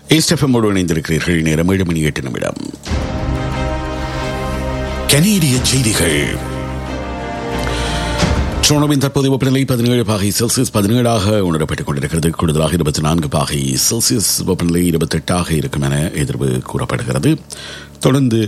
ஏஸ்டெஃபமோடு இணைந்திருக்கிறீர்கள் நேரம் ஏழு மணி எட்டு நிமிடம் கனேடிய செய்திகள் சோனவின் தற்போதைய வெப்பநிலை பதினேழு பாகை செல்சியஸ் பதினேழாக உணரப்பட்டுக் கொண்டிருக்கிறது கூடுதலாக இருபத்தி நான்கு பாகை செல்சியஸ் வெப்பநிலை இருபத்தெட்டாக இருக்கும் என எதிர்வு கூறப்படுகிறது தொடர்ந்து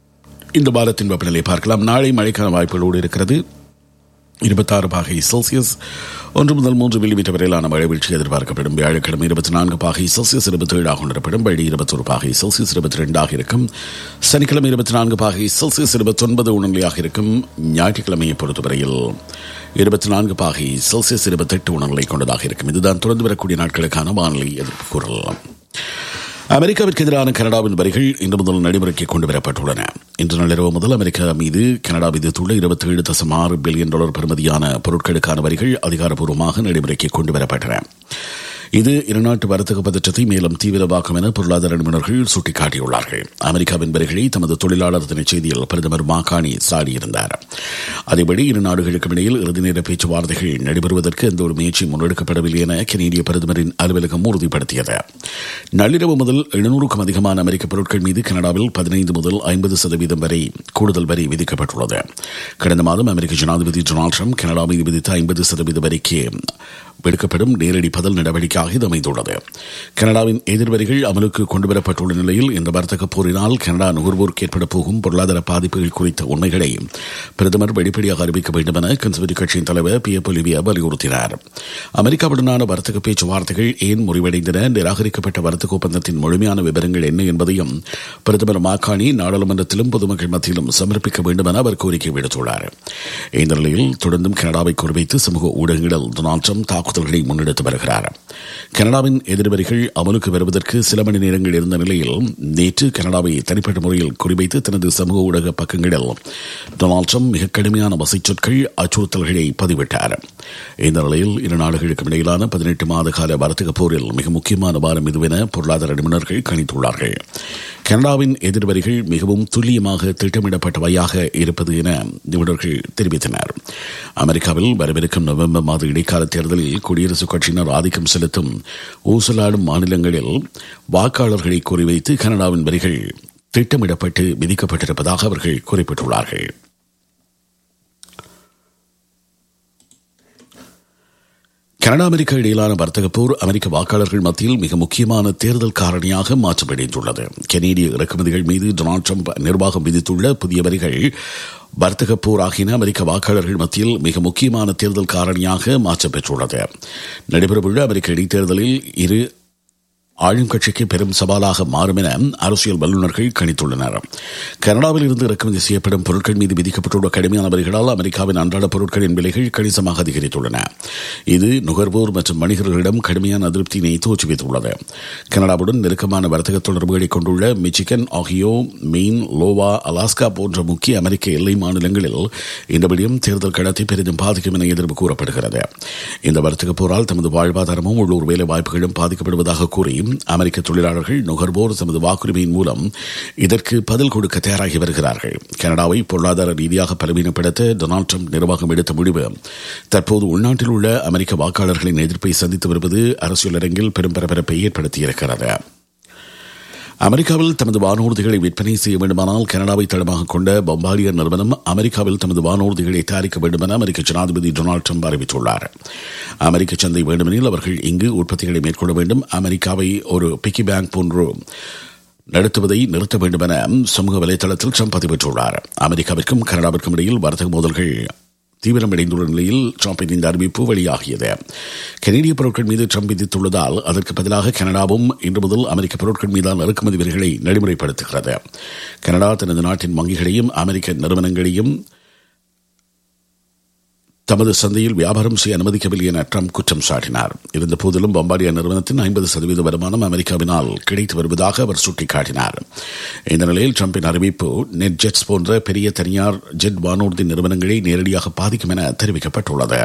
இந்த வாரத்தின் வெப்பநிலை பார்க்கலாம் நாளை மழைக்கான வாய்ப்புகளோடு இருக்கிறது இருபத்தாறு பாகை செல்சியஸ் ஒன்று முதல் மூன்று மில்லிமீட்டர் வரையிலான மழை வீழ்ச்சி எதிர்பார்க்கப்படும் வியாழக்கிழமை இருபத்தி நான்கு பாகை செல்சியஸ் இருபத்தி ஏழாக உணரப்படும் வழி இருபத்தொரு பாகை செல்சியஸ் இருபத்தி ரெண்டாக இருக்கும் சனிக்கிழமை இருபத்தி நான்கு பாகை செல்சியஸ் இருபத்தி ஒன்பது உணர்நிலையாக இருக்கும் ஞாயிற்றுக்கிழமையை பொறுத்தவரையில் இருபத்தி நான்கு பாகை செல்சியஸ் இருபத்தெட்டு உணர்நிலை கொண்டதாக இருக்கும் இதுதான் தொடர்ந்து வரக்கூடிய நாட்களுக்கான வானிலை எதிர்ப்பு கூறலாம் அமெரிக்காவிற்கு எதிரான கனடாவின் வரிகள் இன்று முதல் நடைமுறைக்கு கொண்டு வரப்பட்டுள்ளன இன்று நள்ளிரவு முதல் அமெரிக்கா மீது கனடா விதித்துள்ள இருபத்தி ஏழு தசம் ஆறு பில்லியன் டாலர் பெறுமதியான பொருட்களுக்கான வரிகள் அதிகாரப்பூர்வமாக நடைமுறைக்கு கொண்டு வரப்பட்டன இது இருநாட்டு வர்த்தக பதற்றத்தை மேலும் தீவிரமாக்கும் என பொருளாதார நிபுணர்கள் சுட்டிக்காட்டியுள்ளார்கள் அமெரிக்காவின் வரிகளை தமது தொழிலாளர் தின செய்தியில் பிரதமர் மாகாணி சாடியிருந்தார் அதேபடி இரு நாடுகளுக்கும் இடையில் இறுதி நேர பேச்சுவார்த்தைகள் நடைபெறுவதற்கு எந்த ஒரு முயற்சி முன்னெடுக்கப்படவில்லை என கனேடிய பிரதமரின் அலுவலகம் உறுதிப்படுத்தியது நள்ளிரவு முதல் எழுநூறுக்கும் அதிகமான அமெரிக்க பொருட்கள் மீது கனடாவில் பதினைந்து முதல் ஐம்பது சதவீதம் வரை கூடுதல் வரி விதிக்கப்பட்டுள்ளது கடந்த மாதம் அமெரிக்க ஜனாதிபதி டொனால்டு ட்ரம்ப் கனடா மீது விதித்த ஐம்பது சதவீத வரிக்கு விடுக்கப்படும் நேரடி பதில் நடவடிக்கையாக இது அமைந்துள்ளது கனடாவின் எதிர்வரிகள் அமலுக்கு கொண்டுவரப்பட்டுள்ள நிலையில் இந்த வர்த்தக போரினால் கனடா நுகர்வோருக்கு ஏற்பட போகும் பொருளாதார பாதிப்புகள் குறித்த உண்மைகளை பிரதமர் வெளிப்படையாக அறிவிக்க வேண்டும் என கன்சர்வேட்டிவ் கட்சியின் தலைவர் பி எப் ஒலிவியா வலியுறுத்தினார் அமெரிக்காவுடனான வர்த்தக பேச்சுவார்த்தைகள் ஏன் முறிவடைந்தன நிராகரிக்கப்பட்ட வர்த்தக ஒப்பந்தத்தின் முழுமையான விவரங்கள் என்ன என்பதையும் பிரதமர் மாக்காணி நாடாளுமன்றத்திலும் பொதுமக்கள் மத்தியிலும் சமர்ப்பிக்க வேண்டும் என அவர் கோரிக்கை விடுத்துள்ளார் இந்த நிலையில் தொடர்ந்தும் கனடாவை குறிவைத்து சமூக ஊடகங்களில் டொனால்டு ட்ரம்ப் தாக்குதல்களை முன்னெடுத்து வருகிறார் கனடாவின் எதிர்வரிகள் அமலுக்கு வருவதற்கு சில மணி நேரங்கள் இருந்த நிலையில் நேற்று கனடாவை தனிப்பட்ட முறையில் குறிவைத்து தனது சமூக ஊடக பக்கங்களில் டொனால்டு ட்ரம்ப் மிக கடுமையான வசை சொற்கள் அச்சுறுத்தல்களை பதிவிட்டார் இந்த நிலையில் இரு நாடுகளுக்கும் இடையிலான பதினெட்டு மாத கால வர்த்தக போரில் மிக முக்கியமான வாரம் இதுவென பொருளாதார நிபுணர்கள் கணித்துள்ளார்கள் கனடாவின் எதிர்வரிகள் மிகவும் துல்லியமாக திட்டமிடப்பட்டவையாக இருப்பது என நிபுணர்கள் தெரிவித்தனர் அமெரிக்காவில் வரவிருக்கும் நவம்பர் மாத இடைக்கால தேர்தலில் குடியரசுக் கட்சியினர் ஆதிக்கம் செலுத்தும் ஊசலாடும் மாநிலங்களில் வாக்காளர்களை குறிவைத்து கனடாவின் வரிகள் திட்டமிடப்பட்டு விதிக்கப்பட்டிருப்பதாக அவர்கள் குறிப்பிட்டுள்ளார்கள் கனடா அமெரிக்கா இடையிலான வர்த்தக போர் அமெரிக்க வாக்காளர்கள் மத்தியில் மிக முக்கியமான தேர்தல் காரணியாக மாற்றமடைந்துள்ளது கனேடிய இறக்குமதிகள் மீது டொனால்டு ட்ரம்ப் நிர்வாகம் விதித்துள்ள புதிய வரிகள் வர்த்தக போர் ஆகியன அமெரிக்க வாக்காளர்கள் மத்தியில் மிக முக்கியமான தேர்தல் காரணியாக மாற்றம் பெற்றுள்ளது நடைபெறவுள்ள அமெரிக்க இடைத்தேர்தலில் இரு ஆளும் கட்சிக்கு பெரும் சவாலாக மாறும் என அரசியல் வல்லுநர்கள் கணித்துள்ளனர் கனடாவில் இருந்து இறக்குமதி செய்யப்படும் பொருட்கள் மீது விதிக்கப்பட்டுள்ள கடுமையான வரிகளால் அமெரிக்காவின் அன்றாட பொருட்களின் விலைகள் கணிசமாக அதிகரித்துள்ளன இது நுகர்வோர் மற்றும் வணிகர்களிடம் கடுமையான அதிருப்தியினை தோற்றுவித்துள்ளது கனடாவுடன் நெருக்கமான வர்த்தக தொடர்புகளை கொண்டுள்ள Michigan Ohio Maine Iowa Alaska போன்ற முக்கிய அமெரிக்க எல்லை மாநிலங்களில் இந்த விடயம் தேர்தல் களத்தை பெரிதும் பாதிக்கும் என எதிர்ப்பு கூறப்படுகிறது இந்த வர்த்தக போரால் தமது வாழ்வாதாரமும் உள்ளூர் வேலை வாய்ப்புகளும் பாதிக்கப்படுவதாக கூறி அமெரிக்க தொழிலாளர்கள் நுகர்வோர் தமது வாக்குரிமையின் மூலம் இதற்கு பதில் கொடுக்க தயாராகி வருகிறார்கள் கனடாவை பொருளாதார ரீதியாக பலவீனப்படுத்த டொனால்டு ட்ரம்ப் நிர்வாகம் எடுத்த முடிவு தற்போது உள்நாட்டில் உள்ள அமெரிக்க வாக்காளர்களின் எதிர்ப்பை சந்தித்து வருவது அரசியல் அரங்கில் பெரும் பரபரப்பை ஏற்படுத்தியிருக்கிறது அமெரிக்காவில் தமது வானூர்திகளை விற்பனை செய்ய வேண்டுமானால் கனடாவை தளமாக கொண்ட பம்பாரியார் நிறுவனம் அமெரிக்காவில் தமது வானூர்திகளை தயாரிக்க வேண்டும் என அமெரிக்க ஜனாதிபதி டொனால்டு ட்ரம்ப் அறிவித்துள்ளார் அமெரிக்க சந்தை வேண்டுமெனில் அவர்கள் இங்கு உற்பத்திகளை மேற்கொள்ள வேண்டும் அமெரிக்காவை ஒரு பிக்கி பேங்க் போன்று நடத்துவதை நிறுத்த வேண்டும் என சமூக வலைதளத்தில் ட்ரம்ப் பதிவிட்டுள்ளார் அமெரிக்காவிற்கும் கனடாவிற்கும் இடையில் வர்த்தக மோதல்கள் தீவிரமடைந்துள்ள நிலையில் ட்ரம்பின் இந்த அறிவிப்பு வெளியாகியது கனேடிய பொருட்கள் மீது ட்ரம்ப் விதித்துள்ளதால் அதற்கு பதிலாக கனடாவும் இன்று முதல் அமெரிக்க பொருட்கள் மீதான இறக்குமதி வரிகளை நடைமுறைப்படுத்துகிறது கனடா தனது நாட்டின் வங்கிகளையும் அமெரிக்க நிறுவனங்களையும் தமது சந்தையில் வியாபாரம் செய்ய அனுமதிக்கவில்லை என ட்ரம்ப் குற்றம் சாட்டினார் இருந்த போதிலும் பம்பாரியா நிறுவனத்தின் ஐம்பது சதவீத வருமானம் அமெரிக்காவினால் கிடைத்து வருவதாக அவர் சுட்டிக்காட்டினார் இந்த நிலையில் ட்ரம்பின் அறிவிப்பு நெட் ஜெட்ஸ் போன்ற பெரிய தனியார் ஜெட் வானூர்தி நிறுவனங்களை நேரடியாக பாதிக்கும் என தெரிவிக்கப்பட்டுள்ளது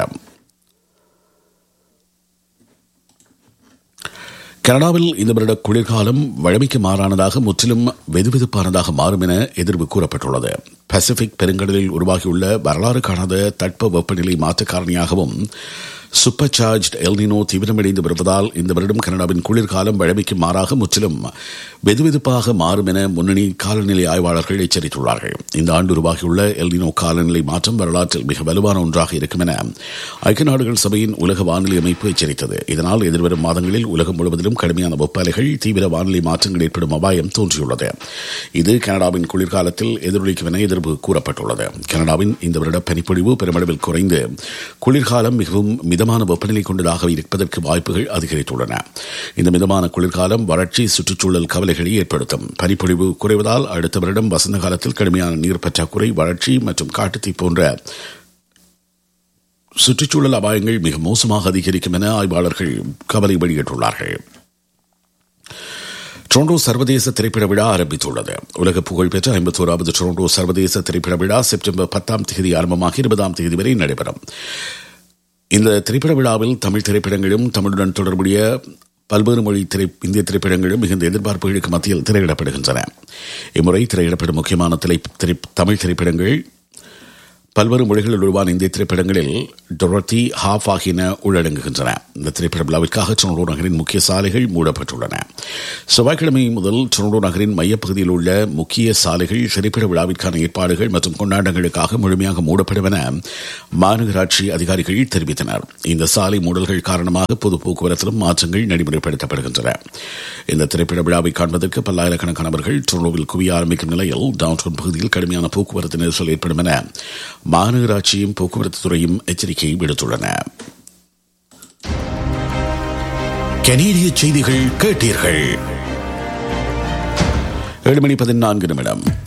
கனடாவில் இந்த வருட குளிர்காலம் வழமைக்கு மாறானதாக முற்றிலும் வெதுவெதுப்பானதாக மாறும் என எதிர்வு கூறப்பட்டுள்ளது பசிபிக் பெருங்கடலில் உருவாகியுள்ள வரலாறு காணாத தட்ப வெப்பநிலை மாற்ற காரணியாகவும் சூப்பர் சார்ஜ் எல்னினோ தீவிரமடைந்து வருவதால் இந்த வருடம் கனடாவின் குளிர்காலம் வழமைக்கு மாறாக முற்றிலும் வெதுவெதுப்பாக மாறும் என முன்னணி காலநிலை ஆய்வாளர்கள் எச்சரித்துள்ளார்கள் இந்த ஆண்டு உருவாகியுள்ள எல்னினோ காலநிலை மாற்றம் வரலாற்றில் மிக வலுவான ஒன்றாக இருக்கும் என ஐக்கிய நாடுகள் சபையின் உலக வானிலை அமைப்பு எச்சரித்தது இதனால் எதிர்வரும் மாதங்களில் உலகம் முழுவதிலும் கடுமையான வெப்பலைகள் தீவிர வானிலை மாற்றங்கள் ஏற்படும் அபாயம் தோன்றியுள்ளது இது கனடாவின் குளிர்காலத்தில் எதிரொலிக்கும் என எதிர்ப்பு கூறப்பட்டுள்ளது கனடாவின் இந்த வருட பனிப்பொழிவு பெருமளவில் குறைந்து குளிர்காலம் மிகவும் மிதமான வெப்பநிலை கொண்டதாக இருப்பதற்கு வாய்ப்புகள் அதிகரித்துள்ளன இந்த மிதமான குளிர்காலம் வறட்சி சுற்றுச்சூழல் கவலைகளை ஏற்படுத்தும் பனிப்பொழிவு குறைவதால் அடுத்த வருடம் வசந்த காலத்தில் கடுமையான நீர் பற்றாக்குறை வறட்சி மற்றும் காட்டுத்தீ போன்ற சுற்றுச்சூழல் அபாயங்கள் மிக மோசமாக அதிகரிக்கும் என ஆய்வாளர்கள் கவலை வெளியிட்டுள்ளார்கள் டொரண்டோ சர்வதேச திரைப்பட விழா ஆரம்பித்துள்ளது உலக புகழ்பெற்ற ஐம்பத்தோராவது டொரண்டோ சர்வதேச திரைப்பட விழா செப்டம்பர் பத்தாம் தேதி ஆரம்பமாக இருபதாம் தேதி வரை நடைபெறும் இந்த திரைப்பட விழாவில் தமிழ் திரைப்படங்களும் தமிழுடன் தொடர்புடைய பல்வேறு மொழி திரை இந்திய திரைப்படங்களும் மிகுந்த எதிர்பார்ப்புகளுக்கு மத்தியில் திரையிடப்படுகின்றன இம்முறை திரையிடப்படும் முக்கியமான திரை திரை தமிழ் திரைப்படங்கள் பல்வேறு மொழிகளில் உருவான இந்திய திரைப்படங்களில் டொரத்தி ஹாஃப் ஆகியன உள்ளடங்குகின்றன இந்த திரைப்பட விழாவிற்காக டொரண்டோ நகரின் முக்கிய சாலைகள் மூடப்பட்டுள்ளன செவ்வாய்க்கிழமை முதல் டொரண்டோ நகரின் மையப்பகுதியில் உள்ள முக்கிய சாலைகள் திரைப்பட விழாவிற்கான ஏற்பாடுகள் மற்றும் கொண்டாட்டங்களுக்காக முழுமையாக மூடப்படும் என மாநகராட்சி அதிகாரிகள் தெரிவித்தனர் இந்த சாலை மூடல்கள் காரணமாக பொது போக்குவரத்திலும் மாற்றங்கள் நடைமுறைப்படுத்தப்படுகின்றன இந்த திரைப்பட விழாவை காண்பதற்கு பல்லாயிரக்கணக்கானவர்கள் டொரண்டோவில் குவிய ஆரம்பிக்கும் நிலையில் டவுன்டவுன் பகுதியில் கடுமையான போக்குவரத்து நெரிசல் ஏற்படும் என மாநகராட்சியும் போக்குவரத்து துறையும் எச்சரிக்கை விடுத்துள்ளன கனேடிய செய்திகள் கேட்டீர்கள் ஏழு மணி பதினான்கு நிமிடம்